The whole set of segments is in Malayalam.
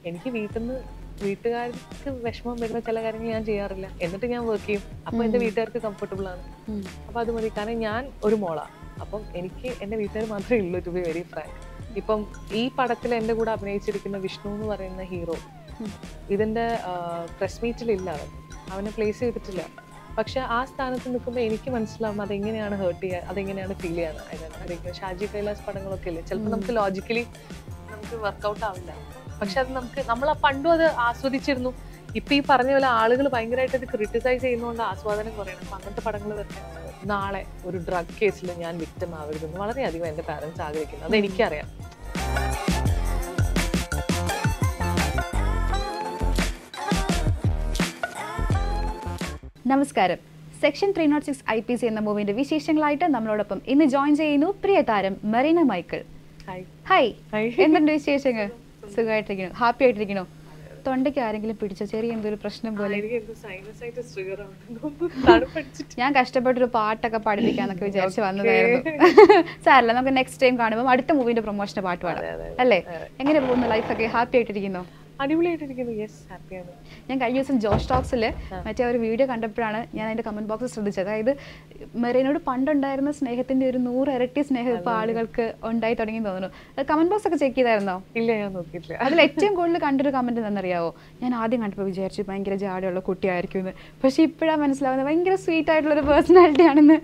എനിക്ക് വീട്ടിൽ നിന്ന് വീട്ടുകാർക്ക് വിഷമം വരുന്ന ചില കാര്യങ്ങൾ ഞാൻ ചെയ്യാറില്ല എന്നിട്ട് ഞാൻ വർക്ക് ചെയ്യും അപ്പൊ എന്റെ വീട്ടുകാർക്ക് കംഫർട്ടബിൾ ആണ് ഉം. അപ്പൊ അത് മതി കാരണം ഞാൻ ഒരു മോളാ അപ്പം എനിക്ക് എന്റെ വീട്ടുകാർ മാത്രമേ ഉള്ളൂ ടു ബി വെരി ഫ്രാങ്ക് ഇപ്പം ഈ പടത്തിൽ എന്റെ കൂടെ അഭിനയിച്ചിരിക്കുന്ന വിഷ്ണു എന്ന് പറയുന്ന ഹീറോ ഉം. ഇതിന്റെ പ്രസ് മീറ്റിലില്ല അവൻ അവനെ പ്ലേസ് ചെയ്തിട്ടില്ല പക്ഷെ ആ സ്ഥാനത്ത് നിൽക്കുമ്പോൾ എനിക്ക് മനസ്സിലാവും അതെങ്ങനെയാണ് ഹേർട്ട് ചെയ്യുക അതെങ്ങനെയാണ് ഫീൽ ചെയ്യാൻ അതിനകത്ത് ഷാജി കൈലാസ് പടങ്ങളൊക്കെ ഇല്ലേ ചിലപ്പോൾ നമുക്ക് ലോജിക്കലി നമുക്ക് വർക്കൗട്ട് ആവില്ല പക്ഷെ അത് നമുക്ക് നമ്മൾ പണ്ടും അത് ആസ്വദിച്ചിരുന്നു ഇപ്പൊ ഈ പറഞ്ഞ പോലെ ആളുകൾ ഭയങ്കരമായിട്ട് ഇത് ക്രിട്ടിസൈസ് ചെയ്യുന്നതുകൊണ്ട് ആസ്വാദനം കുറയണം അപ്പൊ അങ്ങനത്തെ പടങ്ങൾ വരുന്നത് നാളെ ഒരു ഡ്രഗ് കേസിൽ ഞാൻ വിക്ടം ആവരുതെന്ന് വളരെയധികം എൻ്റെ പാരൻസ് ആഗ്രഹിക്കുന്നു അത് എനിക്കറിയാം നമസ്കാരം section three nought six I P C എന്ന മൂവിന്റെ വിശേഷങ്ങളായിട്ട് നമ്മളോടൊപ്പം ഇന്ന് ജോയിൻ ചെയ്യുന്നു പ്രിയ താരം Mareena Michael hi hi hi എന്തുണ്ട് വിശേഷങ്ങൾ സുഖമായിട്ടിരിക്കണോ ഹാപ്പി ആയിട്ടിരിക്കണോ തൊണ്ടയ്ക്ക് ആരെങ്കിലും പിടിച്ചോ ചെറിയ എന്തൊരു പ്രശ്നം പോലെ എനിക്ക് എന്തോ സൈനസൈറ്റിസ് ട്രിഗർ ആവുന്നു തണുപ്പടിച്ചിട്ട് ഞാൻ കഷ്ടപ്പെട്ടൊരു പാട്ടൊക്കെ പഠിപ്പിക്കാന്നൊക്കെ വിചാരിച്ച് വന്നതായിരുന്നു സാരല്ല നമുക്ക് നെക്സ്റ്റ് ടൈം കാണുമ്പോൾ അടുത്ത മൂവിന്റെ പ്രൊമോഷന്റെ പാട്ട് പാടാം അതെ, അതെ, അല്ലേ അതെ. എങ്ങനെ പോകുന്നു ലൈഫൊക്കെ ഹാപ്പി ആയിട്ടിരിക്കുന്നോ അടിപൊളിയായിട്ടിരിക്കുന്നു യെസ് ഹാപ്പിയാണ് ഞാൻ കഴിഞ്ഞ ദിവസം ജോഷ് ടോക്സിൽ ആ. മറ്റേ ഒരു വീഡിയോ കണ്ടപ്പോഴാണ് ഞാൻ അതിന്റെ കമന്റ് ബോക്സ് ശ്രദ്ധിച്ചത് അതായത് മെറീനോട് പണ്ടുണ്ടായിരുന്ന സ്നേഹത്തിന്റെ ഒരു നൂറ് ഇരട്ടി സ്നേഹം ഇപ്പൊ ആളുകൾക്ക് ഉണ്ടായി തുടങ്ങി തോന്നുന്നു കമന്റ് ബോക്സ് ഒക്കെ ചെക്ക് ചെയ്തായിരുന്നോ ഇല്ല ഞാൻ നോക്കിയിട്ടില്ല അതിൽ ഏറ്റവും കൂടുതൽ കണ്ടൊരു കമന്റ് എന്താണെന്നറിയാവോ ഞാൻ ആദ്യം കണ്ടപ്പോൾ വിചാരിച്ചു ഭയങ്കര ജാടയുള്ള കുട്ടിയായിരിക്കും എന്ന് പക്ഷെ ഇപ്പോഴാണ് മനസ്സിലാവുന്നത് ഭയങ്കര സ്വീറ്റ് ആയിട്ടുള്ള ഒരു പേഴ്സണാലിറ്റി ആണെന്ന്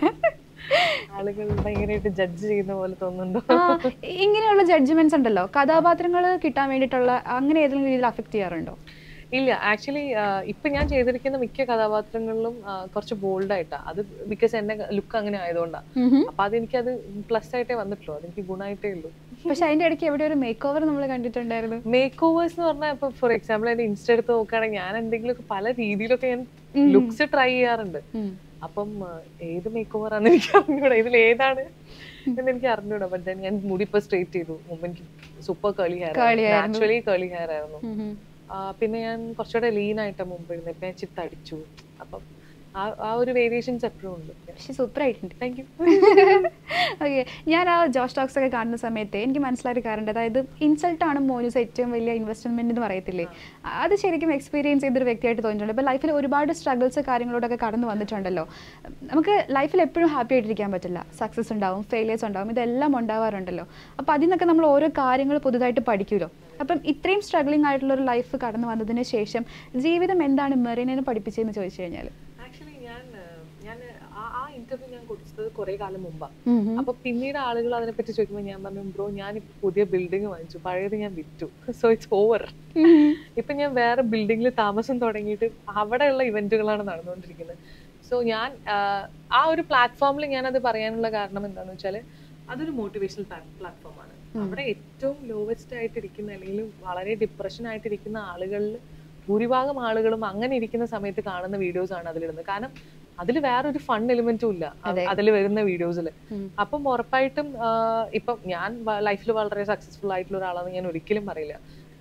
ആളുകൾ ഭയങ്കരമായിട്ട് ജഡ്ജ് ചെയ്യുന്ന പോലെ തോന്നുന്നുണ്ടോ ആ, ഇങ്ങനെയുള്ള ജഡ്ജ്മെന്റ്സ് ഉണ്ടല്ലോ കഥാപാത്രങ്ങൾ കിട്ടാൻ വേണ്ടിയിട്ടുള്ള അങ്ങനെ ഏതെങ്കിലും രീതിയിൽ അഫക്ട് ചെയ്യാറുണ്ടോ ഇല്ല ആക്ച്വലി ഇപ്പൊ ഞാൻ ചെയ്തിരിക്കുന്ന മിക്ക കഥാപാത്രങ്ങളിലും ആ, കുറച്ച് ബോൾഡ് ആയിട്ടാ അത് ബിക്കോസ് എന്റെ ലുക്ക് അങ്ങനെ ആയതുകൊണ്ടാണ് അപ്പൊ അതെനിക്ക് അത് പ്ലസ് ആയിട്ടേ വന്നിട്ടുള്ളൂ അതെനിക്ക് ഗുണമായിട്ടേ ഉള്ളൂ പക്ഷെ അതിന്റെ ഇടയ്ക്ക് എവിടെ ഒരു മേക്ക് ഓവർ നമ്മൾ കണ്ടിട്ടുണ്ടായിരുന്നു മേക്ക് ഓവേഴ്സ് എന്ന് പറഞ്ഞാൽ ഇപ്പൊ ഫോർ എക്സാമ്പിൾ എന്റെ ഇൻസ്റ്റ എടുത്ത് നോക്കുകയാണെങ്കിൽ ഞാൻ എന്തെങ്കിലുമൊക്കെ പല രീതിയിലൊക്കെ ഞാൻ ലുക്സ് ട്രൈ ചെയ്യാറുണ്ട് ഉം. അപ്പം ആ, ഏത് മേക്ക് ഓവർ ആണെന്ന് എനിക്ക് അറിഞ്ഞൂടാ ഇതിൽ ഏതാണ് എന്ന് എനിക്ക് അറിഞ്ഞൂടാ ബട്ട് then ഞാൻ മുടി ഇപ്പൊ സ്ട്രേറ്റ് ചെയ്തു മുമ്പ് എനിക്ക് സൂപ്പർ കേളി ഹെയർ Curly ആയിരുന്നു. നാച്ചുറലി കേളി ഹെയർ ആയിരുന്നു ഉം ഉം. ആ, പിന്നെ ഞാൻ കുറച്ചുകൂടെ ലീൻ ആയിട്ട് മുമ്പ് ഇരുന്ന് ഇപ്പൊ ഞാൻ ചിത്തടിച്ചു അപ്പം ആ ആ ഒരു വേരിയേഷൻസ് എപ്പോഴും ഉണ്ട് പക്ഷെ സൂപ്പർ ആയിട്ടുണ്ട് താങ്ക് യു ഓക്കെ ഞാൻ ആ ജോസ് ടോക്സ് ഒക്കെ കാണുന്ന സമയത്ത് എനിക്ക് മനസ്സിലായ ഒരു കാര്യം അതായത് ഇൻസൾട്ട് ആണ് മോനൂസ് ഏറ്റവും വലിയ ഇൻവെസ്റ്റ്മെന്റ് എന്ന് പറയത്തില്ലേ അത് ശരിക്കും എക്സ്പീരിയൻസ് ചെയ്തൊരു വ്യക്തിയായിട്ട് തോന്നിയിട്ടുണ്ട് ഇപ്പോൾ ലൈഫിൽ ഒരുപാട് സ്ട്രഗിൾസ് കാര്യങ്ങളോടൊക്കെ കടന്നു വന്നിട്ടുണ്ടല്ലോ നമുക്ക് ലൈഫിൽ എപ്പോഴും ഹാപ്പി ആയിട്ടിരിക്കാൻ പറ്റില്ല സക്സസ് ഉണ്ടാവും ഫെയിലിയേഴ്സ് ഉണ്ടാവും ഇതെല്ലാം ഉണ്ടാവാറുണ്ടല്ലോ അപ്പോൾ അതിൽ നിന്നൊക്കെ നമ്മൾ ഓരോ കാര്യങ്ങൾ പുതുതായിട്ട് പഠിക്കുമല്ലോ അപ്പം ഇത്രയും സ്ട്രഗ്ലിംഗ് ആയിട്ടുള്ള ഒരു ലൈഫ് കടന്നു വന്നതിന് ശേഷം ജീവിതം എന്താണ് മെറീനെ പഠിപ്പിച്ചതെന്ന് ചോദിച്ചു കഴിഞ്ഞാൽ ആക്ച്വലി ഞാൻ ആ, ഞാൻ ആ ആ ഇന്റർവ്യൂ ഞാൻ കൊടുത്തത് കുറെ കാലം മുമ്പാ അപ്പൊ പിന്നീട് ആളുകൾ അതിനെപ്പറ്റി ചോദിക്കുമ്പോൾ ഞാൻ പറഞ്ഞു ബ്രോ ഞാൻ ഇപ്പൊ പുതിയ ബിൽഡിംഗ് വാങ്ങിച്ചു പഴയത് ഞാൻ വിറ്റു സോ ഇറ്റ്സ് ഓവർ ഇപ്പൊ ഞാൻ വേറെ ബിൽഡിങ്ങിൽ താമസം തുടങ്ങിയിട്ട് അവിടെയുള്ള ഇവന്റുകളാണ് നടന്നുകൊണ്ടിരിക്കുന്നത് സോ ഞാൻ ആ, ആ ഒരു പ്ലാറ്റ്ഫോമിൽ ഞാൻ അത് പറയാനുള്ള കാരണം എന്താണെന്ന് വെച്ചാൽ അതൊരു മോട്ടിവേഷണൽ പ്ലാറ്റ്ഫോമാണ് അവിടെ ഏറ്റവും ലോവസ്റ്റ് ആയിട്ടിരിക്കുന്ന അല്ലെങ്കിൽ വളരെ ഡിപ്രഷൻ ആയിട്ടിരിക്കുന്ന ആളുകളിൽ ഭൂരിഭാഗം ആളുകളും അങ്ങനെ ഇരിക്കുന്ന സമയത്ത് കാണുന്ന വീഡിയോസ് ആണ് അതിലിടുന്നത് കാരണം അതിൽ വേറൊരു ഫൺ എലിമെന്റും ഇല്ല അതെ. അതിൽ വരുന്ന വീഡിയോസിൽ ഉം. അപ്പം ഉറപ്പായിട്ടും ആ, ഇപ്പം ഞാൻ ലൈഫിൽ വളരെ സക്സസ്ഫുൾ ആയിട്ടുള്ള ഒരാളാണെന്ന് ഞാൻ ഒരിക്കലും പറയില്ല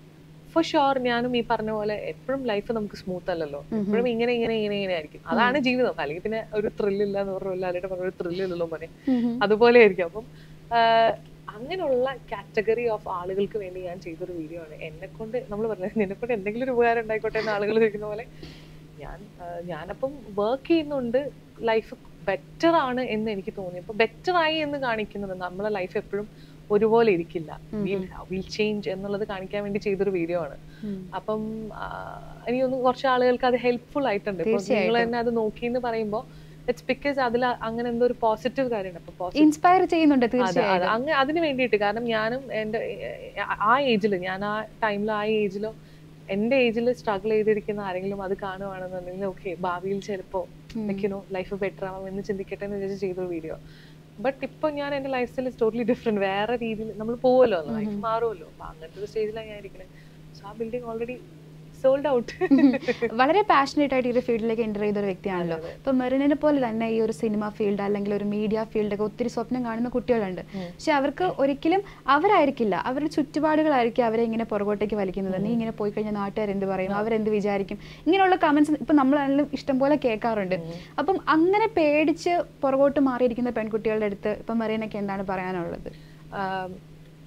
ഫോർ ഷുവർ ഞാനും ഈ പറഞ്ഞ പോലെ എപ്പോഴും ലൈഫ് നമുക്ക് സ്മൂത്ത് അല്ലല്ലോ എപ്പോഴും ഇങ്ങനെ ഇങ്ങനെ ഇങ്ങനെ ഇങ്ങനെ ആയിരിക്കും അതാണ് ജീവിതം അല്ലെങ്കിൽ പിന്നെ ഒരു ത്രില്ലില്ല എന്ന് പറഞ്ഞ അല്ലെങ്കിൽ പറഞ്ഞ ഒരു ത്രില്ലില്ലല്ലോ മോനെ അതുപോലെ ആയിരിക്കും അപ്പം ആഹ്, അങ്ങനെയുള്ള കാറ്റഗറി ഓഫ് ആളുകൾക്ക് വേണ്ടി ഞാൻ ചെയ്തൊരു വീഡിയോ ആണ് എന്നെ കൊണ്ട് നമ്മൾ പറഞ്ഞത് നിന്നെ കൊണ്ട് എന്തെങ്കിലും ഒരു ഉപകാരം ഉണ്ടായിക്കോട്ടെ എന്ന് ആളുകൾ ചോദിക്കുന്ന പോലെ ഞാൻ ആഹ്, ഞാനപ്പം വർക്ക് ചെയ്യുന്നുണ്ട് ലൈഫ് ബെറ്റർ ആണ് എന്ന് എനിക്ക് തോന്നി അപ്പൊ ബെറ്റർ ആയി എന്ന് കാണിക്കുന്നത് നമ്മളെ ലൈഫ് എപ്പോഴും ഒരുപോലെ ഇരിക്കില്ല വിൽ ചേഞ്ച് എന്നുള്ളത് കാണിക്കാൻ വേണ്ടി ചെയ്തൊരു വീഡിയോ ആണ് അപ്പം ആഹ്, എനിക്ക് തോന്നുന്നു കുറച്ച് ആളുകൾക്ക് അത് ഹെൽപ്ഫുൾ ആയിട്ടുണ്ട് ഇപ്പൊ നിങ്ങൾ തീർച്ചയായിട്ടും. തന്നെ അത് നോക്കി എന്ന് പറയുമ്പോൾ ഇറ്റ്സ് ബിക്കോസ് അതിൽ അങ്ങനെ എന്തോ ഒരു പോസിറ്റീവ് കാര്യമുണ്ട് അപ്പൊ പോസിറ്റീവ് ഇൻസ്പയർ ചെയ്യുന്നുണ്ട് അതെ, തീർച്ചയായും അതെ. അങ്ങ് അതിന് വേണ്ടിയിട്ട് കാരണം ഞാനും എൻ്റെ ഏർ, ആ ഏജിൽ ഞാൻ ആ ടൈമിൽ ആ ഏജിലോ എൻ്റെ ഏജിൽ സ്ട്രഗിൾ ചെയ്തിരിക്കുന്ന ആരെങ്കിലും അത് കാണുവാണെന്നുണ്ടെങ്കിൽ ഓക്കെ ഭാവിയിൽ ചിലപ്പോൾ വെക്കണോ ലൈഫ് ബെറ്റർ ആവാം എന്ന് ചിന്തിക്കട്ടെ എന്ന് വിചാരിച്ച് ചെയ്തൊരു വീഡിയോ ബട്ട് ഇപ്പൊ ഞാൻ എൻ്റെ ലൈഫ് സ്റ്റൈൽ ടോട്ടലി ഡിഫറെന്റ് വേറെ രീതിയിൽ നമ്മൾ പോവല്ലോ ലൈഫ് മാറുമല്ലോ അപ്പൊ അങ്ങനത്തെ ഒരു സ്റ്റേജിലാണ് ഞാൻ ഇരിക്കുന്നത് സോ ആ ബിൽഡിംഗ് ഓൾറെഡി സോൾഡ് ഔട്ട് വളരെ പാഷനേറ്റ് ആയിട്ട് ഈ ഒരു ഫീൽഡിലേക്ക് എൻ്റർ ചെയ്ത ഒരു വ്യക്തിയാണല്ലോ ഇപ്പൊ മെറിനെ പോലെ തന്നെ ഈ ഒരു സിനിമ ഫീൽഡ് അല്ലെങ്കിൽ ഒരു മീഡിയ ഫീൽഡൊക്കെ ഒത്തിരി സ്വപ്നം കാണുന്ന കുട്ടികളുണ്ട് പക്ഷെ അവർക്ക് ഒരിക്കലും അവരായിരിക്കില്ല അവരുടെ ചുറ്റുപാടുകളായിരിക്കും അവരെ ഇങ്ങനെ പുറകോട്ടേക്ക് വലിക്കുന്നത് നീ ഇങ്ങനെ പോയി കഴിഞ്ഞാൽ നാട്ടുകാർ എന്ത് പറയും അവരെന്ത് വിചാരിക്കും ഇങ്ങനെയുള്ള കമന്റ്സ് ഇപ്പൊ നമ്മളാണെങ്കിലും ഇഷ്ടംപോലെ കേൾക്കാറുണ്ട് അപ്പം അങ്ങനെ പേടിച്ച് പുറകോട്ട് മാറിയിരിക്കുന്ന പെൺകുട്ടികളുടെ അടുത്ത് ഇപ്പൊ മെറീനൊക്കെ എന്താണ് പറയാനുള്ളത്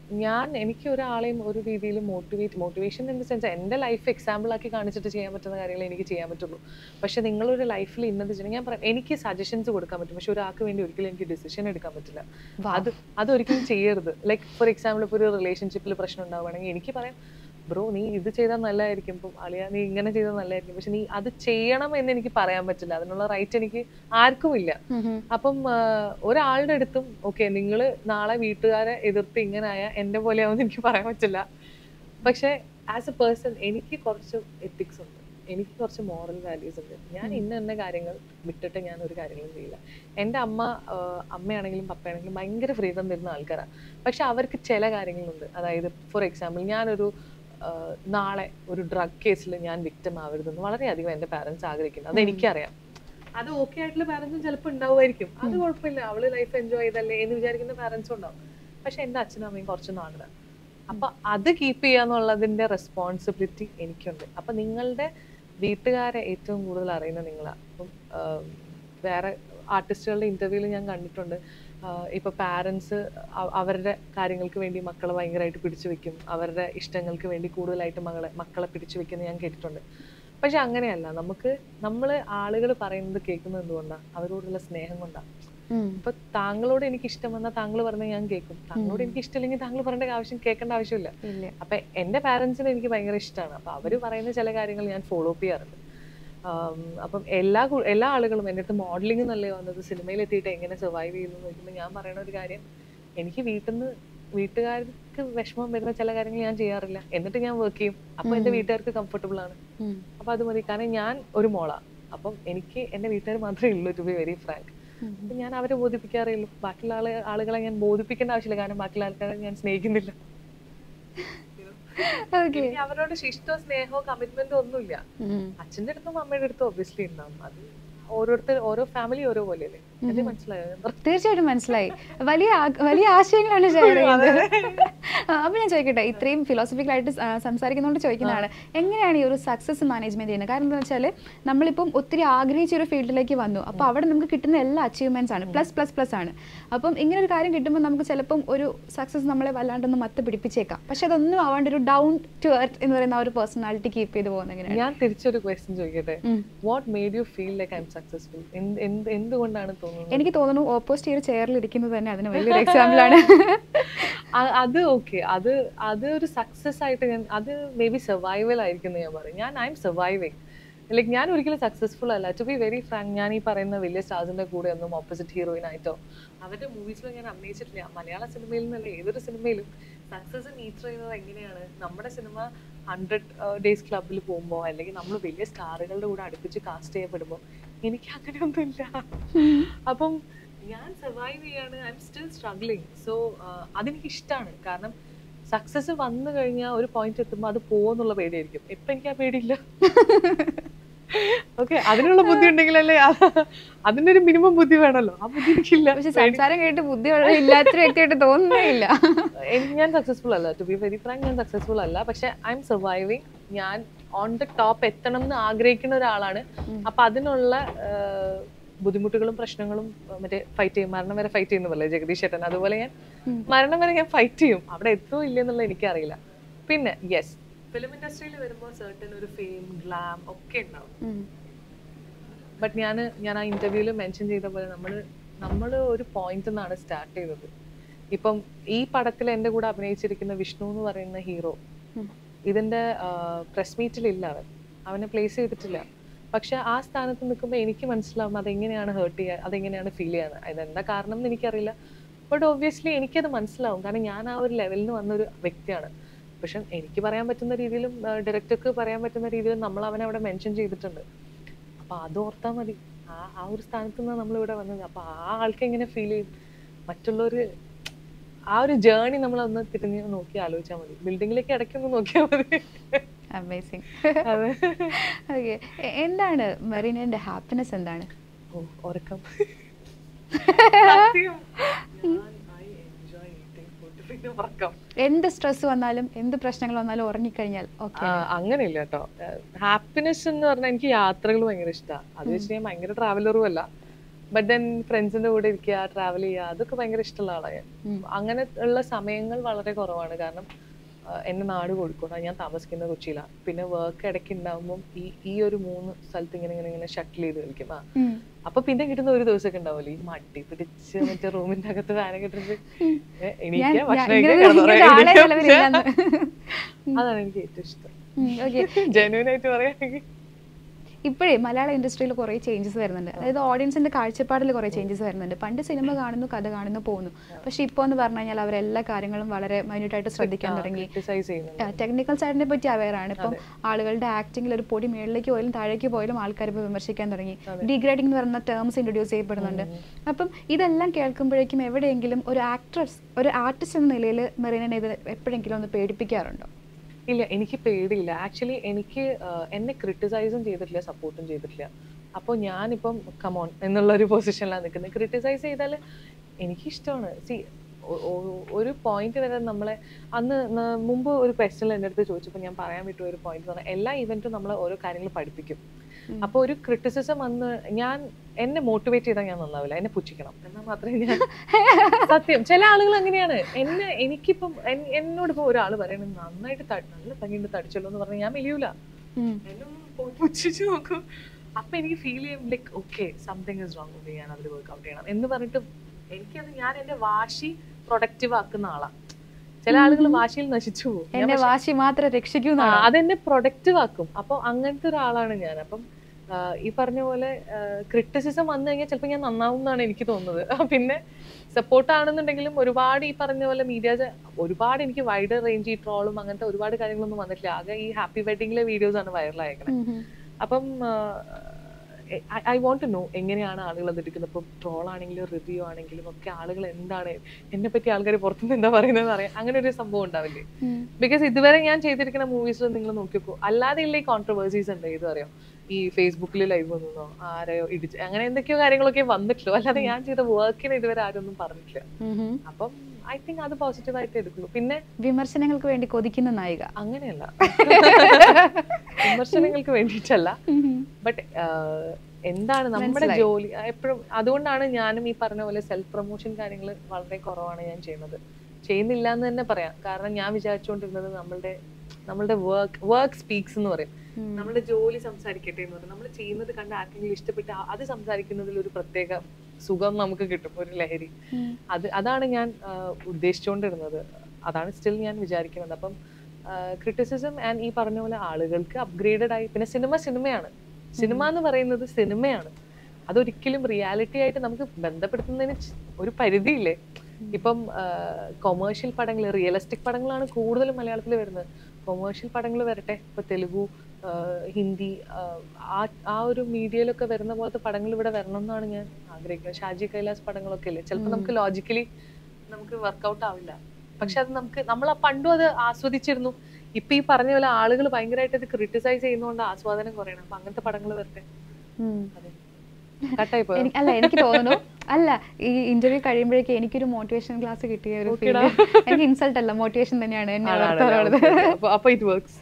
ഞാൻ എനിക്ക് ഒരാളെയും ഒരു രീതിയിൽ motivate motivation in the sense എൻ്റെ ലൈഫ് എക്സാമ്പിൾ ആക്കി കാണിച്ചിട്ട് ചെയ്യാൻ പറ്റുന്ന കാര്യങ്ങൾ എനിക്ക് ചെയ്യാൻ പറ്റുള്ളൂ പക്ഷെ നിങ്ങളൊരു ലൈഫിൽ ഇന്നത് ചെയ്യണം ഞാൻ പറയാം എനിക്ക് സജഷൻസ് കൊടുക്കാൻ പറ്റും പക്ഷെ ഒരാൾക്ക് വേണ്ടി ഒരിക്കലും എനിക്ക് ഡിസിഷൻ എടുക്കാൻ പറ്റില്ല അത് അതൊരിക്കലും ചെയ്യരുത് ലൈക്ക് ഫോർ എക്സാമ്പിൾ ഇപ്പോൾ ഒരു റിലേഷൻഷിപ്പിൽ പ്രശ്നം ഉണ്ടാവുകയാണെങ്കിൽ എനിക്ക് പറയാം ബ്രോ നീ ഇത് ചെയ്താൽ നല്ലതായിരിക്കും ഇപ്പം അളിയ നീ ഇങ്ങനെ ചെയ്താൽ നല്ലതായിരിക്കും പക്ഷെ നീ അത് ചെയ്യണം എന്ന് എനിക്ക് പറയാൻ പറ്റില്ല അതിനുള്ള റൈറ്റ് എനിക്ക് ആർക്കും ഇല്ല അപ്പം ആ, ഒരാളുടെ അടുത്തും ഓക്കെ നിങ്ങൾ നാളെ വീട്ടുകാരെ എതിർത്ത് ഇങ്ങനെ ആയ എന്റെ പോലെയാവുമെന്ന് എനിക്ക് പറയാൻ പറ്റില്ല പക്ഷെ ആസ് എ പേഴ്സൺ എനിക്ക് കുറച്ച് എത്തിക്സ് ഉണ്ട് എനിക്ക് കുറച്ച് മോറൽ വാല്യൂസ് ഉണ്ട് ഞാൻ ഇന്ന ഇന്ന കാര്യങ്ങൾ വിട്ടിട്ട് ഞാൻ ഒരു കാര്യങ്ങളും ചെയ്യില്ല എൻ്റെ അമ്മ ആ, അമ്മയാണെങ്കിലും പപ്പയാണെങ്കിലും ഭയങ്കര ഫ്രീഡം തരുന്ന ആൾക്കാരാണ് പക്ഷെ അവർക്ക് ചില കാര്യങ്ങളുണ്ട് അതായത് ഫോർ എക്സാമ്പിൾ ഞാനൊരു ആ, നാളെ ഒരു ഡ്രഗ് കേസിൽ ഞാൻ വിക്റ്റം ആവരുതെന്ന് വളരെയധികം എൻ്റെ പാരൻസ് ആഗ്രഹിക്കുന്നു അത് എനിക്കറിയാം അത് ഓക്കെ ആയിട്ടുള്ള പാരന്റ്സും ചിലപ്പോൾ ഉണ്ടാവുമായിരിക്കും അത് കുഴപ്പമില്ല അവള് ലൈഫ് എൻജോയ് ചെയ്തല്ലേ എന്ന് വിചാരിക്കുന്ന പാരന്റ്സും ഉണ്ടാവും പക്ഷെ എൻ്റെ അച്ഛനും അമ്മയും കുറച്ച് നാളുടെ അപ്പൊ അത് കീപ്പ് ചെയ്യാന്നുള്ളതിന്റെ റെസ്പോൺസിബിലിറ്റി എനിക്കുണ്ട് അപ്പൊ നിങ്ങളുടെ വീട്ടുകാരെ ഏറ്റവും കൂടുതൽ അറിയുന്ന നിങ്ങളാ അപ്പം ആഹ്, വേറെ ആർട്ടിസ്റ്റുകളുടെ ഇന്റർവ്യൂവിൽ ഞാൻ കണ്ടിട്ടുണ്ട് ആഹ്, ഇപ്പൊ പാരൻസ് അവരുടെ കാര്യങ്ങൾക്ക് വേണ്ടി മക്കളെ ഭയങ്കരമായിട്ട് പിടിച്ചു വെക്കും അവരുടെ ഇഷ്ടങ്ങൾക്ക് വേണ്ടി കൂടുതലായിട്ട് മകളെ മക്കളെ പിടിച്ചു വെക്കുന്നത് ഞാൻ കേട്ടിട്ടുണ്ട് പക്ഷെ അങ്ങനെയല്ല നമുക്ക് നമ്മൾ ആളുകൾ പറയുന്നത് കേൾക്കുന്നത് എന്തുകൊണ്ടാണ് അവരോടുള്ള സ്നേഹം കൊണ്ടാണ് ഇപ്പൊ താങ്കളോട് എനിക്ക് ഇഷ്ടം വന്നാൽ താങ്കൾ പറഞ്ഞാൽ ഞാൻ കേൾക്കും താങ്കളോട് എനിക്ക് ഇഷ്ടമില്ലെങ്കിൽ താങ്കൾ പറയേണ്ട ആവശ്യം കേൾക്കേണ്ട ആവശ്യമില്ല ഇല്ല അപ്പൊ എന്റെ പാരന്റ്സിന് എനിക്ക് ഭയങ്കര ഇഷ്ടമാണ് അപ്പൊ അവര് പറയുന്ന ചില കാര്യങ്ങൾ ഞാൻ ഫോളോ അപ്പ് ചെയ്യാറുണ്ട് ആം, അപ്പം എല്ലാ കു- എല്ലാ ആളുകളും എൻ്റെ അടുത്ത് മോഡലിംഗ് എന്നല്ലേ വന്നത് സിനിമയിൽ എത്തിയിട്ട് എങ്ങനെ സർവൈവ് ചെയ്യുന്നു എന്ന് ചോദിക്കുമ്പോൾ ഞാൻ പറയുന്ന ഒരു കാര്യം എനിക്ക് വീട്ടിൽ നിന്ന് വീട്ടുകാർക്ക് വിഷമം വരുന്ന ചില കാര്യങ്ങൾ ഞാൻ ചെയ്യാറില്ല എന്നിട്ട് ഞാൻ വർക്ക് ചെയ്യും അപ്പൊ എന്റെ വീട്ടുകാർക്ക് കംഫർട്ടബിൾ ആണ് ഉം. അപ്പൊ അത് മതി കാരണം ഞാൻ ഒരു മോളാ അപ്പം എനിക്ക് എന്റെ വീട്ടുകാർ മാത്രമേ ഉള്ളൂ ടു ബി വെരി ഫ്രാങ്ക് ഉം. അപ്പൊ ഞാൻ അവരെ ബോധിപ്പിക്കാറേ ഉള്ളൂ ബാക്കിയുള്ള ആളെ ആളുകളെ ഞാൻ ബോധിപ്പിക്കേണ്ട ആവശ്യമില്ല കാരണം ബാക്കിയുള്ള ആൾക്കാരെ ഞാൻ സ്നേഹിക്കുന്നില്ല ഓക്കെ എനിക്ക് അവരോട് ഇഷ്ടമോ സ്നേഹമോ കമ്മിറ്റ്മെന്റോ ഒന്നുമില്ല അച്ഛന്റെ അടുത്തും അമ്മയുടെ അടുത്തും ഒബ്വിയസ്ലി ഉണ്ടാവും അത് ഓരോരുത്തർ ഓരോ ഫാമിലി ഓരോ പോലെയല്ലേ എന്നെ മനസ്സിലായോ ഞാൻ പറഞ്ഞത്? തീർച്ചയായിട്ടും മനസ്സിലായി വലിയ ആ- വലിയ ആശയങ്ങളാണ് ഷെയർ ചെയ്യുന്നത് അപ്പൊ ഞാൻ ചോദിക്കട്ടെ ഇത്രയും ഫിലോസഫിക്കൽ ആയിട്ട് സ- ആ, സംസാരിക്കുന്നതുകൊണ്ട് ചോദിക്കുന്നതാണ് എങ്ങനെയാണ് ഈ ഒരു സക്സസ് മാനേജ്മെന്റ് ചെയ്യുന്നത് കാരണം എന്താ വെച്ചാൽ നമ്മളിപ്പം ഒത്തിരി ആഗ്രഹിച്ച ഒരു ഫീൽഡിലേക്ക് വന്നു അപ്പോൾ അവിടെ നമുക്ക് കിട്ടുന്ന എല്ലാ അച്ചീവ്മെന്റ്സ് ആണ് പ്ലസ് പ്ലസ് പ്ലസ് ആണ് അപ്പം ഇങ്ങനെ ഒരു കാര്യം കിട്ടുമ്പോൾ നമുക്ക് ചിലപ്പം ഒരു സക്സസ് നമ്മളെ വല്ലാണ്ടൊന്ന് മത്ത് പിടിപ്പിച്ചേക്കാം പക്ഷെ അതൊന്നും ആവാണ്ട് ഒരു ഡൗൺ ടു എർത്ത് എന്ന് പറയുന്ന ആ ഒരു പേഴ്സണാലിറ്റി കീപ്പ് ചെയ്ത് പോകുന്ന എങ്ങനെയാണ് ഞാൻ തിരിച്ചൊരു ക്വസ്റ്റ്യൻ ചോദിക്കട്ടെ ഉം. What made you feel like I'm successful എന്തുകൊണ്ടാണ് തോന്നുന്നത് എനിക്ക് തോന്നുന്നു ഓപ്പോസിറ്റ് ഈ ഒരു ചെയറിൽ ഇരിക്കുന്നത് തന്നെ അതിന് വലിയൊരു എക്സാമ്പിൾ ആണ് അ- അത് ഓക്കെ അത് അത് ഒരു സക്സസ് ആയിട്ട് ഞാൻ അത് മേ ബി സർവൈവൽ ആയിരിക്കും എന്ന് ഞാൻ പറയും ഞാൻ ഐ എം സർവൈവിങ് ലൈക്ക് ഞാൻ ഒരിക്കലും സക്സസ്ഫുൾ അല്ല ടു ബി വെരി ഫ്രാങ്ക് ഞാൻ ഈ പറയുന്ന വലിയ സ്റ്റാർസിന്റെ കൂടെ ഒന്നും ഓപ്പോസിറ്റ് ഹീറോയിൻ ആയിട്ടോ അവരുടെ മൂവീസിലും ഞാൻ അഭിനയിച്ചിട്ടില്ല മലയാള സിനിമയിൽ നിന്നല്ല ഏതൊരു സിനിമയിലും സക്സസ് മീറ്റ് ചെയ്യുന്നത് എങ്ങനെയാണ് നമ്മുടെ സിനിമ ഹൺഡ്രഡ് ഡേയ്സ് ക്ലബിൽ പോകുമ്പോൾ അല്ലെങ്കിൽ നമ്മൾ വലിയ സ്റ്റാറുകളുടെ കൂടെ അടുപ്പിച്ച് കാസ്റ്റ് ചെയ്യപ്പെടുമ്പോൾ എനിക്ക് അങ്ങനെയൊന്നുമില്ല അപ്പം ഞാൻ സർവൈവ് ചെയ്യാണ് I'm still struggling so അതെനിക്ക് ഇഷ്ടമാണ് കാരണം സക്സസ് വന്നു കഴിഞ്ഞാൽ ഒരു പോയിന്റ് എത്തുമ്പോൾ അത് പോകുന്നുള്ള പേടിയായിരിക്കും ഇപ്പൊ എനിക്ക് ആ പേടിയില്ല ഓക്കെ അതിനുള്ള ബുദ്ധി ഉണ്ടെങ്കിലല്ലേ ആ- അതിന്റെ ഒരു മിനിമം ബുദ്ധി വേണമല്ലോ ആ ബുദ്ധി എനിക്കില്ല പക്ഷെ സംസാരം കേട്ട് ബുദ്ധി ഇല്ലാത്തൊരു വ്യക്തിയായിട്ട് തോന്നുന്നേ ഇല്ല എനിക്ക് ഞാൻ സക്സസ്ഫുൾ അല്ല ടു ബി വെരി ഫ്രാങ്ക് ഞാൻ സക്സസ്ഫുൾ അല്ല പക്ഷെ ഐ എം സർവൈവിങ് ഞാൻ ഓൺ ദ ടോപ്പ് എത്തണം എന്ന് ആഗ്രഹിക്കുന്ന ഒരാളാണ് അപ്പൊ അതിനുള്ള ആ, ബുദ്ധിമുട്ടുകളും പ്രശ്നങ്ങളും ആ, മറ്റേ ഫൈറ്റ് ചെയ്യും മരണം വരെ ഫൈറ്റ് ചെയ്യുന്നതല്ലേ ജഗദീഷ് ചേട്ടൻ അതുപോലെ ഞാൻ ഉം. മരണം വരെ ഞാൻ ഫൈറ്റ് ചെയ്യും അവിടെ എത്തുമോ ഇല്ലെന്നുള്ളത് എനിക്കറിയില്ല പിന്നെ യെസ് ഫിലിം ഇൻഡസ്ട്രിയിൽ വരുമ്പോൾ സർട്ടൻ ഒരു ഫെയിം ഗ്ലാം ഒക്കെ ഉണ്ടാവും ഉം. ബട്ട് ഞാൻ ഞാൻ ആ ഇന്റർവ്യൂവിൽ മെൻഷൻ ചെയ്ത പോലെ നമ്മൾ നമ്മൾ ഒരു പോയിന്റ് നിന്നാണ് സ്റ്റാർട്ട് ചെയ്തത് ഇപ്പം ഈ പടത്തിൽ എൻ്റെ കൂടെ അഭിനയിച്ചിരിക്കുന്ന വിഷ്ണു എന്ന് പറയുന്ന ഹീറോ ഉം. ഇതിന്റെ പ്രസ് മീറ്റിലില്ല അവൻ അവനെ പ്ലേസ് ചെയ്തിട്ടില്ല പക്ഷെ ആ സ്ഥാനത്ത് നിൽക്കുമ്പോൾ എനിക്ക് മനസ്സിലാവും അതെങ്ങനെയാണ് ഹേർട്ട് ചെയ്യുക അതെങ്ങനെയാണ് ഫീൽ ചെയ്യാന്ന് അതെന്താ കാരണം എന്ന് എനിക്കറിയില്ല ബട്ട് ഒബ്വിയസ്ലി എനിക്കത് മനസ്സിലാവും കാരണം ഞാൻ ആ ഒരു ലെവലിൽ നിന്ന് വന്നൊരു വ്യക്തിയാണ് പക്ഷെ എനിക്ക് പറയാൻ പറ്റുന്ന രീതിയിലും ഡയറക്ടർക്ക് പറയാൻ പറ്റുന്ന രീതിയിലും നമ്മൾ അവനെ അവിടെ മെൻഷൻ ചെയ്തിട്ടുണ്ട് അപ്പൊ അത് ഓർത്താൽ മതി ആ ആ ഒരു സ്ഥാനത്ത് നിന്നാണ് നമ്മൾ ഇവിടെ വന്നത് അപ്പൊ ആ ആൾക്ക് എങ്ങനെ ഫീൽ ചെയ്യും മറ്റുള്ളവര് ആ ഒരു ജേർണി നമ്മൾ ഒന്ന് തിരിഞ്ഞ് നോക്കി ആലോചിച്ചാൽ മതി ബിൽഡിങ്ങിലേക്ക് ഇടയ്ക്കൊന്ന് നോക്കിയാൽ മതി അമേസിങ് അതെ ഓക്കെ എന്താണ് മെറീനന്റെ ഹാപ്പിനെസ് എന്താണ് ഓ ഉറക്കം സത്യം. ഞാൻ I enjoy eating food. പിന്നെ ഉറക്കം എന്ത് സ്ട്രെസ് വന്നാലും എന്ത് പ്രശ്നങ്ങൾ വന്നാലും ഉറങ്ങിക്കഴിഞ്ഞാൽ ഓക്കെ ആ, അങ്ങനെയില്ല കേട്ടോ ഹാപ്പിനെസ് എന്ന് പറഞ്ഞാൽ എനിക്ക് യാത്രകൾ ഭയങ്കര ഇഷ്ടമാണ് അത് വെച്ച് ഞാൻ ഭയങ്കര ട്രാവലറും അല്ല ബട്ട് ദെൻ ഫ്രണ്ട്സിന്റെ കൂടെ ഇരിക്കുക ട്രാവൽ ചെയ്യുക അതൊക്കെ ഭയങ്കര ഇഷ്ടമുള്ള ആളാണ് ഞാൻ ഉം. അങ്ങനെ ഉള്ള സമയങ്ങൾ വളരെ കുറവാണ് കാരണം ആ, എന്റെ നാട് കോഴിക്കോടാണ് ഞാൻ താമസിക്കുന്നത് കൊച്ചിയിലാണ് പിന്നെ വർക്ക് ഇടയ്ക്ക് ഉണ്ടാകുമ്പോൾ ഈ ഈ ഒരു മൂന്ന് സ്ഥലത്ത് ഇങ്ങനെ ഇങ്ങനെ ഇങ്ങനെ ഷട്ടിൽ ചെയ്ത് കളിക്കും ആ ഉം. അപ്പൊ പിന്നെ കിട്ടുന്ന ഒരു ദിവസമൊക്കെ ഉണ്ടാവില്ലേ ഈ മടി പിടിച്ച് മറ്റേ റൂമിന്റെ അകത്ത് ഫാനൊക്കെ ഇട്ടിട്ട് ഏ, എണീക്കുക, ഞാൻ- ഭക്ഷണം ഞാൻ കഴിക്കുക, ഇങ്ങനെ കിടന്നുറങ്ങുക, ഒരാളെ എണീക്കുക. നിലവിലില്ലാന്ന്. അതാണ് എനിക്ക് ഏറ്റവും ഇഷ്ടം ഉം, okay. ജെന്യൂൻ ആയിട്ട് പറയുകയാണെങ്കിൽ ഇപ്പോഴേ മലയാള ഇൻഡസ്ട്രിയിൽ കുറേ ചേഞ്ചസ് വരുന്നുണ്ട് അതായത് ഓഡിയൻസിന്റെ കാഴ്ചപ്പാടിൽ കുറേ ചേഞ്ചസ് വരുന്നുണ്ട് പണ്ട് സിനിമ കാണുന്നു കഥ കാണുന്നു പോകുന്നു പക്ഷെ ഇപ്പോൾ എന്ന് പറഞ്ഞു കഴിഞ്ഞാൽ അവരെല്ലാ കാര്യങ്ങളും വളരെ മൈന്യൂട്ടായിട്ട് ശ്രദ്ധിക്കാൻ തുടങ്ങി ക്രിട്ടിസൈസ് ചെയ്യുന്നുണ്ട് ടെക്നിക്കൽ സൈഡിനെ പറ്റി അവെയർ ആണ് ഇപ്പം ആളുകളുടെ ആക്ടിങ്ങിൽ ഒരു പൊടി മേളിലേക്ക് പോയാലും താഴേക്ക് പോയാലും ആൾക്കാർ ഇപ്പോൾ വിമർശിക്കാൻ തുടങ്ങി ഡീഗ്രേഡിംഗ് എന്ന് പറയുന്ന ടേംസ് ഇൻട്രൊഡ്യൂസ് ചെയ്യപ്പെടുന്നുണ്ട് അപ്പം ഇതെല്ലാം കേൾക്കുമ്പോഴേക്കും എവിടെയെങ്കിലും ഒരു ആക്ട്രസ് ഒരു ആർട്ടിസ്റ്റ് എന്ന നിലയിൽ മെറീനെ ഇത് എപ്പോഴെങ്കിലും ഒന്ന് പേടിപ്പിക്കാറുണ്ടോ ഇല്ല എനിക്ക് പേടിയില്ല ആക്ച്വലി എനിക്ക് ആ, എന്നെ ക്രിട്ടിസൈസും ചെയ്തിട്ടില്ല സപ്പോർട്ടും ചെയ്തിട്ടില്ല അപ്പോൾ ഞാനിപ്പം കമോൺ എന്നുള്ള ഒരു പൊസിഷനിലാണ് നിൽക്കുന്നത് ക്രിട്ടിസൈസ് ചെയ്താൽ എനിക്കിഷ്ടമാണ് സി ഒരു പോയിന്റ് വരെ നമ്മളെ അന്ന് ന- മുമ്പ് ഒരു ക്വസ്റ്റനിൽ എൻ്റെ അടുത്ത് ചോദിച്ചപ്പോൾ ഞാൻ പറയാൻ വിട്ടു ഒരു പോയിന്റ് പറഞ്ഞാൽ എല്ലാ ഇവന്റും നമ്മളെ ഓരോ കാര്യങ്ങൾ പഠിപ്പിക്കും അപ്പോൾ ഒരു ക്രിറ്റിസിസം വന്ന് ഞാൻ എന്നെ മോട്ടിവേറ്റ് ചെയ്താൽ ഞാൻ നന്നാവില്ല എന്നെ പുച്ഛിക്കണം എന്നാൽ മാത്രമേ ഞാൻ സത്യം ചില ആളുകൾ അങ്ങനെയാണ് എന്നെ എനിക്കിപ്പം എൻ- എന്നോട് ഇപ്പോൾ ഒരാൾ പറയണത് നന്നായിട്ട് ത- നല്ല ഭംഗിയുണ്ട് തടിച്ചല്ലോ എന്ന് പറഞ്ഞാൽ ഞാൻ മെലിയൂല എന്നെ ഒന്ന് പോയി പുച്ഛിച്ച് നോക്കും അപ്പൊ എനിക്ക് ഫീൽ ചെയ്യും like okay something is wrong with ഞാൻ അതിൽ വർക്ക്ഔട്ട് ചെയ്യണം എന്ന് പറഞ്ഞിട്ട് എനിക്കത് ഞാൻ എന്റെ വാശി പ്രൊഡക്റ്റീവ് ആക്കുന്ന ആളാണ് ചില ആളുകൾ വാശിയിൽ നശിച്ചു പോകും ഞാൻ എന്നെ വാശി മാത്രം രക്ഷിക്കൂ ആ, അതെന്നെ പ്രൊഡക്റ്റീവ് ആക്കും അപ്പോൾ അങ്ങനത്തെ ഒരാളാണ് ഞാൻ അപ്പം ആ, ഈ പറഞ്ഞ പോലെ ക്രിറ്റിസിസം വന്നു കഴിഞ്ഞാൽ ചിലപ്പോൾ ഞാൻ നന്നാവും എന്നാണ് എനിക്ക് തോന്നുന്നത് ആ, പിന്നെ സപ്പോർട്ട് ആണെന്നുണ്ടെങ്കിലും ഒരുപാട് ഈ പറഞ്ഞ പോലെ മീഡിയാസ് ഒരുപാട് എനിക്ക് വൈഡ് റേഞ്ച് ഈ ട്രോളും അങ്ങനത്തെ ഒരുപാട് കാര്യങ്ങളൊന്നും വന്നിട്ടില്ല ആകെ ഈ ഹാപ്പി വെഡിങ്ങിലെ വീഡിയോസ് ആണ് വൈറലായേക്കണത് അപ്പം ഐ വോണ്ട് ടു നോ എങ്ങനെയാണ് ആളുകൾ അത് എടുക്കുന്നത് ഇപ്പം ട്രോൾ ആണെങ്കിലും റിവ്യൂ ആണെങ്കിലും ഒക്കെ ആളുകൾ എന്താണ് എന്നെ പറ്റി ആൾക്കാർ പുറത്തുനിന്ന് എന്താ പറയുന്നത് അറിയാം അങ്ങനെ ഒരു സംഭവം ഉണ്ടാവില്ലേ ബിക്കോസ് ഇതുവരെ ഞാൻ ചെയ്തിരിക്കുന്ന മൂവീസിൽ നിങ്ങൾ നോക്കിക്കോ അല്ലാതെ ഉള്ള ഈ കോൺട്രവേഴ്സീസ് ഉണ്ട് ഇത് അറിയാം ഈ ഫേസ്ബുക്കിൽ ലൈവ് വന്നോ ആരെയോ ഇടിച്ച് അങ്ങനെ എന്തൊക്കെയോ കാര്യങ്ങളൊക്കെ വന്നിട്ടുള്ളൂ അല്ലാതെ ഞാൻ ചെയ്ത വർക്കിന് ഇതുവരെ ആരും ഒന്നും പറഞ്ഞിട്ടില്ല അപ്പം ഐ തിങ്ക് അത് പോസിറ്റീവ് ആയിട്ട് എടുക്കുള്ളൂ പിന്നെ വിമർശനങ്ങൾക്ക് വേണ്ടി കൊതിക്കുന്ന നായിക അങ്ങനെയല്ല വിമർശനങ്ങൾക്ക് വേണ്ടിയിട്ടല്ല ബട്ട് എന്താണ് നമ്മുടെ ജോലി എപ്പോഴും അതുകൊണ്ടാണ് ഞാനും ഈ പറഞ്ഞ പോലെ സെൽഫ് പ്രൊമോഷൻ കാര്യങ്ങൾ വളരെ കുറവാണ് ഞാൻ ചെയ്യുന്നത് ചെയ്യുന്നില്ല എന്ന് തന്നെ പറയാം കാരണം ഞാൻ വിചാരിച്ചുകൊണ്ടിരുന്നത് നമ്മളുടെ നമ്മളുടെ വർക്ക് വർക്ക് സ്പീക്സ് എന്ന് പറയും നമ്മുടെ ജോലി സംസാരിക്കട്ടെ എന്ന് പറയും നമ്മൾ ചെയ്യുന്നത് കണ്ട് ആർക്കെങ്കിലും ഇഷ്ടപ്പെട്ട് ആ- അത് സംസാരിക്കുന്നതിൽ ഒരു പ്രത്യേക സുഖം നമുക്ക് കിട്ടും ഒരു ലഹരി അത് അതാണ് ഞാൻ ആ, ഉദ്ദേശിച്ചുകൊണ്ടിരുന്നത് അതാണ് സ്റ്റിൽ ഞാൻ വിചാരിക്കുന്നത് അപ്പം ക്രിറ്റിസിസം ആൻഡ് ഈ പറഞ്ഞ പോലെ ആളുകൾക്ക് അപ്ഗ്രേഡഡ് ആയി പിന്നെ സിനിമ സിനിമയാണ് സിനിമ എന്ന് പറയുന്നത് സിനിമയാണ് അതൊരിക്കലും റിയാലിറ്റി ആയിട്ട് നമുക്ക് ബന്ധപ്പെടുത്തുന്നതിന് ച്- ഒരു പരിധിയില്ലേ ഇപ്പം കൊമേഴ്ഷ്യൽ പടങ്ങൾ റിയലിസ്റ്റിക് പടങ്ങളാണ് കൂടുതലും മലയാളത്തിൽ വരുന്നത് കൊമേഴ്ഷ്യൽ പടങ്ങൾ വരട്ടെ ഇപ്പൊ തെലുഗു ആ, ഹിന്ദി ആ, ആ ആ ഒരു മീഡിയയിലൊക്കെ വരുന്ന പോലത്തെ പടങ്ങൾ ഇവിടെ വരണം എന്നാണ് ഞാൻ ആഗ്രഹിക്കുന്നത് ഷാജി കൈലാസ് പടങ്ങളൊക്കെ അല്ലേ ചിലപ്പോൾ നമുക്ക് ലോജിക്കലി നമുക്ക് വർക്കൗട്ട് ആവില്ല പക്ഷെ അത് നമുക്ക് നമ്മൾ പണ്ടും അത് ആസ്വദിച്ചിരുന്നു ഇപ്പൊ ഈ പറഞ്ഞ പോലെ ആളുകൾ ഭയങ്കരമായിട്ട് ഇത് ക്രിട്ടിസൈസ് ചെയ്യുന്നതുകൊണ്ട് ആസ്വാദനം കുറയണം അപ്പൊ അങ്ങനത്തെ പടങ്ങൾ വരട്ടെ അതെ കട്ടായി പോയോ എനിക്ക് അല്ല എനിക്ക് തോന്നുന്നു അല്ല ഈ ഇന്റർവ്യൂ കഴിയുമ്പോഴേക്കും എനിക്കൊരു മോട്ടിവേഷൻ ക്ലാസ് കിട്ടിയ ഒരു ഫീൽ എനിക്ക് ഇൻസൾട്ട് അല്ല മോട്ടിവേഷൻ തന്നെയാണ് എന്നെ വളർത്താറുള്ളത് അപ്പൊ ഇറ്റ് വർക്ക്സ്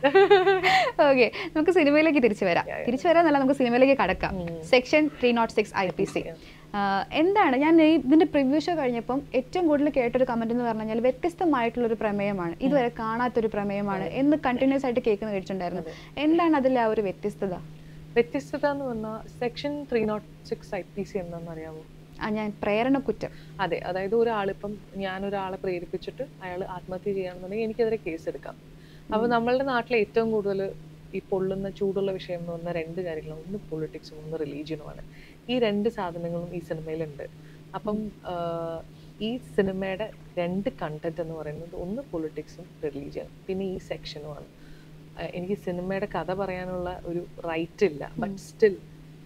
ഓക്കെ നമുക്ക് സിനിമയിലേക്ക് തിരിച്ചു വരാം തിരിച്ചു വരാന്നല്ല നമുക്ക് സിനിമയിലേക്ക് കടക്കാം section three nought six I P C എന്താണ് ഞാൻ ഈ ഇതിന്റെ പ്രിവ്യൂ ഷോ കഴിഞ്ഞപ്പം ഏറ്റവും കൂടുതൽ കേട്ടൊരു കമന്റ് എന്ന് പറഞ്ഞു കഴിഞ്ഞാൽ വ്യത്യസ്തമായിട്ടുള്ള ഒരു പ്രമേയമാണ് ഇതുവരെ കാണാത്തൊരു പ്രമേയമാണ് എന്ന് കണ്ടിന്യൂസ് ആയിട്ട് കേൾക്കുന്ന കേട്ടിട്ടുണ്ടായിരുന്നു എന്താണ് അതിലെ ആ ഒരു വ്യത്യസ്തത വ്യത്യസ്തത എന്ന് പറഞ്ഞാൽ section three nought six I P C എന്താണെന്ന് അറിയാമോ ആ ഞാൻ പ്രേരണ കുറ്റം അതെ അതായത് ഒരാളിപ്പം ഞാൻ ഒരാളെ പ്രേരിപ്പിച്ചിട്ട് അയാൾ ആത്മഹത്യ ചെയ്യുകയാണെന്നുണ്ടെങ്കിൽ എനിക്കെതിരെ കേസ് എടുക്കാം അപ്പൊ നമ്മളുടെ നാട്ടിലെ ഏറ്റവും കൂടുതൽ ഈ പൊള്ളുന്ന ചൂടുള്ള വിഷയം എന്ന് പറഞ്ഞ രണ്ട് കാര്യങ്ങളും ഒന്ന് പൊളിറ്റിക്സും ഒന്ന് റിലീജിയനുമാണ് ഈ രണ്ട് സാധനങ്ങളും ഈ സിനിമയിലുണ്ട് അപ്പം ആഹ്, ഈ സിനിമയുടെ രണ്ട് കണ്ടന്റ് എന്ന് പറയുന്നത് ഒന്ന് പൊളിറ്റിക്സും റിലീജിയനും പിന്നെ ഈ സെക്ഷനുമാണ് ആഹ് എനിക്ക് സിനിമയുടെ കഥ പറയാനുള്ള ഒരു റൈറ്റ് ഇല്ല ബട്ട് സ്റ്റിൽ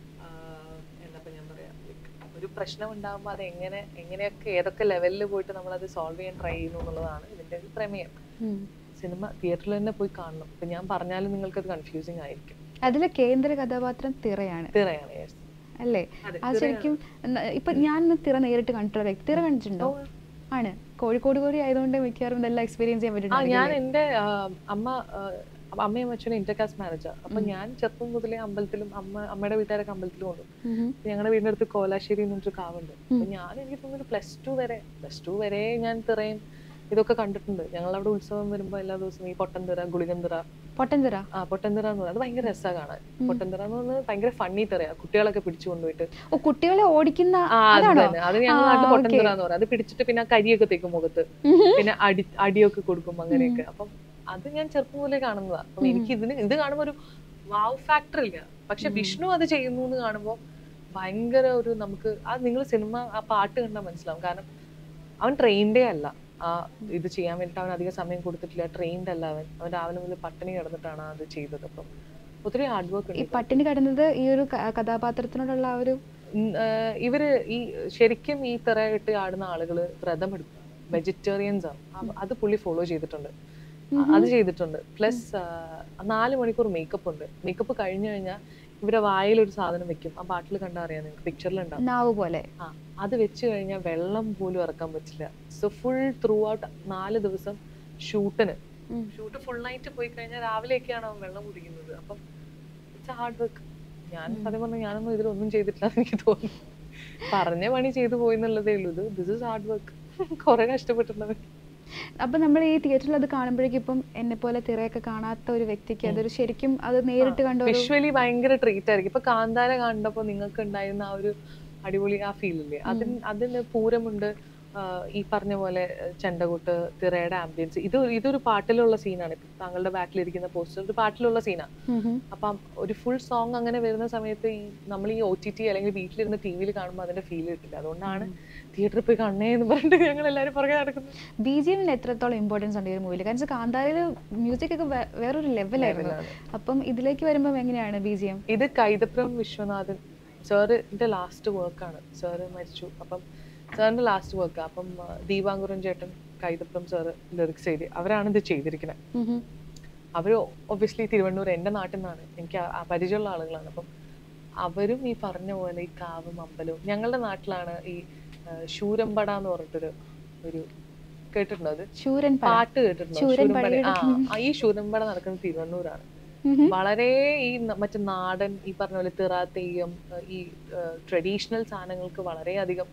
എന്താ ഞാൻ പറയാ like, ഒരു പ്രശ്നം ഉണ്ടാകുമ്പോൾ അത് എങ്ങനെ എങ്ങനെയൊക്കെ ഏതൊക്കെ ലെവലിൽ പോയിട്ട് നമ്മൾ അത് സോൾവ് ചെയ്യാൻ ട്രൈ ചെയ്യുന്നു എന്നുള്ളതാണ് ഇതിന്റെ ഒരു പ്രമേയം സിനിമ തിയേറ്ററിൽ തന്നെ പോയി കാണണം ഇപ്പൊ ഞാൻ പറഞ്ഞാലും നിങ്ങൾക്ക് അത് കൺഫ്യൂസിങ് ആയിരിക്കും അതിലെ കേന്ദ്ര കഥാപാത്രം തിറയാണ് തിറയാണ് yes. അല്ലേ അതെ, അത് ശരിക്കും ന- ഇപ്പൊ ഞാൻ ഇന്ന് തിറ നേരിട്ട് കണ്ടിട്ടുള്ള വ്യക്തി തിറ കണ്ടിട്ടുണ്ടോ ആണ് കോഴിക്കോട് കൂടി ആയതുകൊണ്ട് മിക്കവാറും ഇതെല്ലാം എക്സ്പീരിയൻസ് ചെയ്യാൻ ആ പറ്റുന്നുണ്ട് ഞാൻ എൻ്റെ ആ, അമ്മ ആ, അപ്പൊ അമ്മയും അച്ഛനും ഇന്റർകാസ്റ്റ് മാരേജാണ് അപ്പൊ ഞാൻ ചെറുപ്പം മുതലേ അമ്പലത്തിലും അമ്മ അമ്മയുടെ വീട്ടുകാരൊക്കെ അമ്പലത്തിലും ഉണ്ട് ഞങ്ങളുടെ വീടിന്റെ അടുത്ത് കോലാശ്ശേരി എന്ന് പറഞ്ഞൊരു കാവുണ്ട് അപ്പൊ ഞാൻ എനിക്ക് തോന്നുന്നു പ്ലസ് ടു വരെ പ്ലസ് ടു വരെ ഞാൻ തിറയും ഇതൊക്കെ കണ്ടിട്ടുണ്ട് ഞങ്ങൾ അവിടെ ഉത്സവം വരുമ്പോ എല്ലാ ദിവസവും ഈ പൊട്ടൻതിറ ഗുളികന്തിറ പൊട്ടൻതിറ ആ പൊട്ടൻതിറ എന്ന് പറയുന്നത് അത് ഭയങ്കര രസമാണ് കാണാൻ പൊട്ടൻതിറ എന്ന് പറഞ്ഞാൽ ഭയങ്കര ഫണ്ണി തെറയാ കുട്ടികളൊക്കെ പിടിച്ചു കൊണ്ടുപോയിട്ട് ഓ കുട്ടികളെ ഓടിക്കുന്ന ആ അത് അതാണോ തന്നെ അത് ഞങ്ങൾ ആ, നാട്ടിൽ okay. പൊട്ടൻതിറ എന്ന് പറയും അത് പിടിച്ചിട്ട് പിന്നെ ആ കരിയൊക്കെ തേക്കും മുഖത്ത് പിന്നെ അടി അടിയൊക്കെ കൊടുക്കും അങ്ങനെയൊക്കെ അപ്പം അത് ഞാൻ ചെറുപ്പം മുതലേ കാണുന്നതാ അപ്പം എനിക്ക് ഇതിന് ഇത് കാണുമ്പോ ഒരു വാവ് ഫാക്ടർ ഇല്ല പക്ഷെ വിഷ്ണു അത് ചെയ്യുന്നു എന്ന് കാണുമ്പോൾ ഭയങ്കര ഒരു നമുക്ക് ആ നിങ്ങൾ സിനിമ ആ പാട്ട് കണ്ടാൽ മനസ്സിലാവും കാരണം അവൻ ട്രെയിൻഡേ അല്ല ആ ഇത് ചെയ്യാൻ വേണ്ടിയിട്ട് അവൻ അധികം സമയം കൊടുത്തിട്ടില്ല ട്രെയിൻഡ് അല്ല അവൻ അവൻ രാവിലെ മുതൽ പട്ടിണി കിടന്നിട്ടാണ് അത് ചെയ്തത് അപ്പം ഒത്തിരി ഹാർഡ് വർക്ക് ഈ ഉണ്ട് പട്ടിണി കടന്നത് ഈ ഒരു ക- കഥാപാത്രത്തിനോടുള്ള ആ ഒരു ഉം, ആഹ് ഇവര് ഈ ശരിക്കും ഈ തിറയിട്ട് ആടുന്ന ആളുകൾ വ്രതം എടുക്കും വെജിറ്റേറിയൻസ് ആണ് അപ്പൊ അത് പുള്ളി ഫോളോ ചെയ്തിട്ടുണ്ട് അ- അത് ചെയ്തിട്ടുണ്ട് പ്ലസ് നാല് മണിക്കൂർ മേക്കപ്പ് ഉണ്ട് മേക്കപ്പ് കഴിഞ്ഞു കഴിഞ്ഞാൽ ഇവരെ വായിൽ ഒരു സാധനം വെക്കും ആ പാട്ടിൽ കണ്ടാ അറിയാം നിങ്ങൾക്ക് പിക്ചറിൽ ഉണ്ടാവും നാവ് പോലെ ആ അത് വെച്ച് കഴിഞ്ഞാൽ വെള്ളം പോലും ഇറക്കാൻ പറ്റില്ല സോ ഫുൾ ത്രൂ ഔട്ട് നാല് ദിവസം ഷൂട്ടിന് ഉം. ഷൂട്ട് ഫുൾ നൈറ്റ് പോയി കഴിഞ്ഞാൽ രാവിലെയൊക്കെയാണ് അവൻ വെള്ളം കുടിക്കുന്നത് അപ്പം ഇറ്റ്സ് ഹാർഡ് വർക്ക് ഞാൻ സത്യം പറഞ്ഞാൽ ഞാനൊന്നും ഇതിലൊന്നും ചെയ്തിട്ടില്ല എന്ന് എനിക്ക് തോന്നുന്നു പറഞ്ഞ പണി ചെയ്തു പോയി എന്നുള്ളതേ ഉള്ളൂ ഇത് ദിസ് ഇസ് ഹാർഡ് വർക്ക് കുറെ കഷ്ടപ്പെട്ടിട്ടുണ്ടവൻ അപ്പൊ നമ്മൾ ഈ തിയേറ്ററിൽ അത് കാണുമ്പോഴേക്കും ഇപ്പം എന്നെ പോലെ തിറയൊക്കെ കാണാത്ത ഒരു വ്യക്തിക്ക് അതൊരു ശരിക്കും അത് നേരിട്ട് കണ്ട ഒരു വിഷ്വലി ഭയങ്കര ട്രീറ്റ് ആയിരിക്കും ഇപ്പൊ കാന്താര കണ്ടപ്പോ നിങ്ങൾക്ക് ഉണ്ടായിരുന്ന ആ ഒരു അടിപൊളി ആ ഫീൽ ഇല്ലേ അതിന് അതിന് പൂരമുണ്ട് ആ, ഈ പറഞ്ഞ പോലെ ഏഹ്, ചെണ്ടകൊട്ട് തിറയുടെ ആംബിയൻസ് ഇത് ഇതൊരു പാട്ടിലുള്ള സീനാണ് ഇപ്പൊ താങ്കളുടെ ബാക്കിലിരിക്കുന്ന പോസ്റ്റർ ഒരു പാട്ടിലുള്ള സീനാണ് ഉം ഉം. അപ്പം ഒരു ഫുൾ സോങ് അങ്ങനെ വരുന്ന സമയത്ത് ഈ നമ്മൾ ഈ ഒ ടി ടി അല്ലെങ്കിൽ വീട്ടിലിരുന്ന് ടി വിയിൽ കാണുമ്പോൾ അതിന്റെ ഫീൽ കിട്ടില്ല അതുകൊണ്ടാണ് തിയേറ്ററിൽ പോയി കണ്ണേ എന്ന് പറഞ്ഞിട്ട് ഞങ്ങൾ എല്ലാവരും പുറകെ നടക്കുന്നത് ബി ജി എമ്മിന് എത്രത്തോളം ഇമ്പോർട്ടൻസ് ഉണ്ട് ഈ ഒരു മൂവിയിൽ കാരണം വെച്ചാൽ കാന്താരയിൽ മ്യൂസിക് ഒക്കെ വേ- വേറൊരു ലെവലായിരുന്നു അപ്പം ഇതിലേക്ക് വരുമ്പോൾ എങ്ങനെയാണ് ബി ജി എം ഇത് കൈതപ്രം വിശ്വനാഥൻ സാറിന്റെ ലാസ്റ്റ് വർക്കാണ് സാറ് മരിച്ചു അപ്പം സാറിന്റെ ലാസ്റ്റ് വർക്ക് അപ്പം ആ, ദീപാങ്കുരൻ ചേട്ടൻ കൈതപ്രം സാറ് ലിറിക്സ് എഴുതി അവരാണ് ഇത് ചെയ്തിരിക്കുന്നത് അവർ ഒബ്വിയസ്ലി തിരുവണ്ണൂർ എൻ്റെ നാട്ടിൽ നിന്നാണ് എനിക്ക് ആ- ആ പരിചയമുള്ള ആളുകളാണ് അപ്പം അവരും ഈ പറഞ്ഞ പോലെ ഈ കാവും അമ്പലവും ഞങ്ങളുടെ നാട്ടിലാണ് ഈ ആ, ശൂരമ്പട എന്ന് പറഞ്ഞിട്ടൊരു ഒരു കേട്ടിട്ടുണ്ടോ അത് ശൂരൻ പട. പാട്ട് കേട്ടിട്ടുണ്ടോ ശൂരൻ ശൂരമ്പട പടയുടെ- ആ ആ, ഈ ശൂരമ്പട നടക്കുന്നത് തിരുവണ്ണൂരാണ് ഉം ഉം. വളരെ ഈ ന- മറ്റേ നാടൻ ഈ പറഞ്ഞ പോലെ തിറ തെയ്യം ഏഹ് ഈ ട്രഡീഷണൽ സാധനങ്ങൾക്ക് വളരെയധികം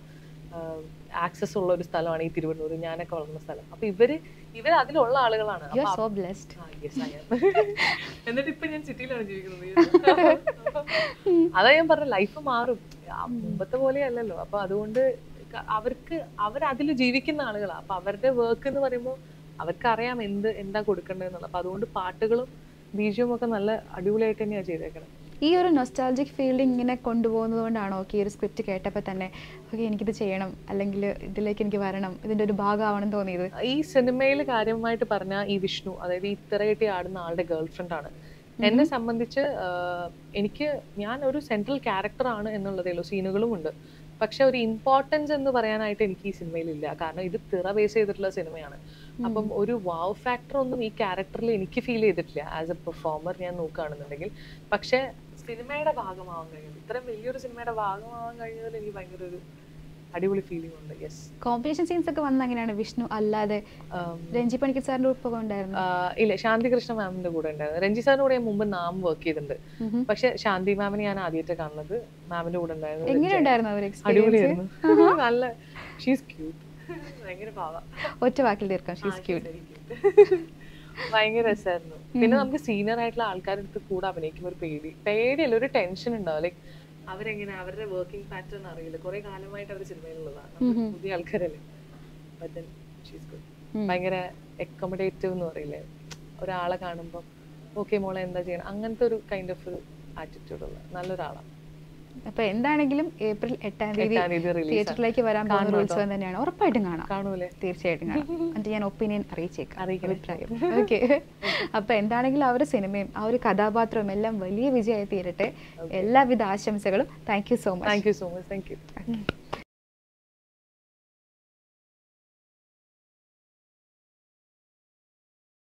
ആക്സസ് ഉള്ള ഒരു സ്ഥലമാണ് ഈ തിരുവണ്ണൂർ ഞാനൊക്കെ വളർന്ന സ്ഥലം അപ്പൊ ഇവര് ഇവര് അതിലുള്ള ആളുകളാണ് You are അപ്പൊ so blessed. ആ, yes, I am. എന്നിട്ട് ഇപ്പൊ ഞാൻ സിറ്റിയിലാണ് ജീവിക്കുന്നത് അതാ ഞാൻ പറഞ്ഞ ലൈഫ് മാറും ആ, മുമ്പത്തെ പോലെ അല്ലല്ലോ അപ്പൊ അതുകൊണ്ട് ക- അവർക്ക് അവർ അതിൽ ജീവിക്കുന്ന ആളുകളാണ് അപ്പൊ അവരുടെ വർക്ക് എന്ന് പറയുമ്പോൾ അവർക്ക് അറിയാം എന്ത് എന്താ കൊടുക്കേണ്ടതെന്നുള്ളത് അപ്പൊ അതുകൊണ്ട് പാട്ടുകളും ബീജവും ഒക്കെ നല്ല അടിപൊളിയായിട്ട് തന്നെയാണ് ചെയ്തേക്കണം ഈ ഒരു നൊസ്റ്റാൾജിക് ഫീൽഡ് ഇങ്ങനെ കൊണ്ടുപോകുന്നത് കൊണ്ടാണോ ഓക്കെ ഈ ഒരു സ്ക്രിപ്റ്റ് കേട്ടപ്പോൾ തന്നെ ഓക്കെ എനിക്കിത് ചെയ്യണം അല്ലെങ്കിൽ ഇതിലേക്ക് എനിക്ക് വരണം ഇതിന്റെ ഒരു ഭാഗമാവണം തോന്നിയത് ഈ സിനിമയിൽ കാര്യമായിട്ട് പറഞ്ഞ ഈ വിഷ്ണു അതായത് ഈ ഇത്തരകെട്ടി ആടുന്ന ആളുടെ ഗേൾ ഫ്രണ്ട് ആണ് എന്നെ സംബന്ധിച്ച് ആഹ്, എനിക്ക് ഞാൻ ഒരു സെൻട്രൽ ക്യാരക്ടർ ആണ് എന്നുള്ളതേ ഉള്ളൂ സീനുകളും ഉണ്ട് പക്ഷെ ഒരു ഇമ്പോർട്ടൻസ് എന്ന് പറയാനായിട്ട് എനിക്ക് ഈ സിനിമയിൽ ഇല്ല കാരണം ഇത് തിറ ബേസ് ചെയ്തിട്ടുള്ള സിനിമയാണ് അപ്പം ഒരു വാവ് ഫാക്ടർ ഒന്നും ഈ ക്യാരക്ടറിൽ എനിക്ക് ഫീൽ ചെയ്തിട്ടില്ല ആസ് എ പെർഫോമർ ഞാൻ നോക്കുകയാണെന്നുണ്ടെങ്കിൽ പക്ഷെ സിനിമയുടെ ഭാഗമാവാൻ കഴിഞ്ഞത് ഇത്രയും വലിയൊരു സിനിമയുടെ ഭാഗമാവാൻ കഴിഞ്ഞതിൽ എനിക്ക് ഭയങ്കര ഒരു അടിപൊളി ഫീലിംഗ് ഉണ്ട് യെസ് കോമ്പറ്റീഷൻ സീൻസ് ഒക്കെ വന്ന അങ്ങനെയാണ് വിഷ്ണു അല്ലാതെ രഞ്ജി പണിക്കർ സാറിന്റെ ഒപ്പം ഉണ്ടായിരുന്നു ആഹ് ഇല്ല ശാന്തി കൃഷ്ണ മാമിന്റെ കൂടെ ഉണ്ടായിരുന്നു രഞ്ജി സാറിന്റെ കൂടെ ഞാൻ മുമ്പ് നാം വർക്ക് ചെയ്തിട്ടുണ്ട് ഉം. പക്ഷെ ശാന്തി മാമിനെ ഞാൻ ആദ്യമായിട്ട് കാണുന്നത് മാമിന്റെ കൂടെ ഉണ്ടായിരുന്നു രഞ്ജി. എങ്ങനെയുണ്ടായിരുന്നു അവർ എക്സ്പീരിയൻസ് അടിപൊളിയായിരുന്നു നല്ല ഷീസ് ക്യൂട്ട് ഭയങ്കര പാവ ഒറ്റ വാക്കിൽ തീർക്കാം ഷീസ് ക്യൂട്ട് ഭയങ്കര രസമായിരുന്നു പിന്നെ നമുക്ക് സീനിയർ ആയിട്ടുള്ള ആൾക്കാരുടെ അടുത്ത് കൂടെ അഭിനയിക്കുമ്പോൾ ഒരു പേടി പേടിയല്ല ഒരു ടെൻഷൻ ഉണ്ടാവും ലൈക്ക് അവരെങ്ങനെ അവരുടെ വർക്കിംഗ് പാറ്റേൺ അറിയില്ല കുറെ കാലമായിട്ട് അവർ സിനിമയിലുള്ളതാണ് നമ്മള് പുതിയ ആൾക്കാരല്ലേ But then she's good. ഭയങ്കര അക്കോമഡേറ്റീവ് എന്ന് പറയില്ലേ ഒരാളെ കാണുമ്പോൾ ഓക്കെ മോളെ എന്താ ചെയ്യണം അങ്ങനത്തെ ഒരു കൈൻഡ് ഓഫ് ഒരു ആറ്റിറ്റ്യൂഡ് ഉള്ള നല്ലൊരാളാണ് അപ്പൊ എന്താണെങ്കിലും ഏപ്രിൽ എട്ടാം തീയതി എട്ടാം തീയതി release ആണ്. തിയേറ്ററിലേക്ക് വരാൻ പോകുന്ന ഒരു കാണണം ഉത്സവം തന്നെയാണ് ഉറപ്പായിട്ടും കാണാം കാണൂലേ തീർച്ചയായിട്ടും കാണാം എന്നിട്ട് ഞാൻ ഒപ്പീനിയൻ അറിയിച്ചേക്കാം അറിയിക്കണം. അഭിപ്രായം ഓക്കെ അപ്പൊ എന്താണെങ്കിലും ആ ഒരു സിനിമയും ആ ഒരു കഥാപാത്രവും എല്ലാം വലിയ വിജയമായി തീരട്ടെ എല്ലാവിധ ആശംസകളും thank you so much thank you so much thank U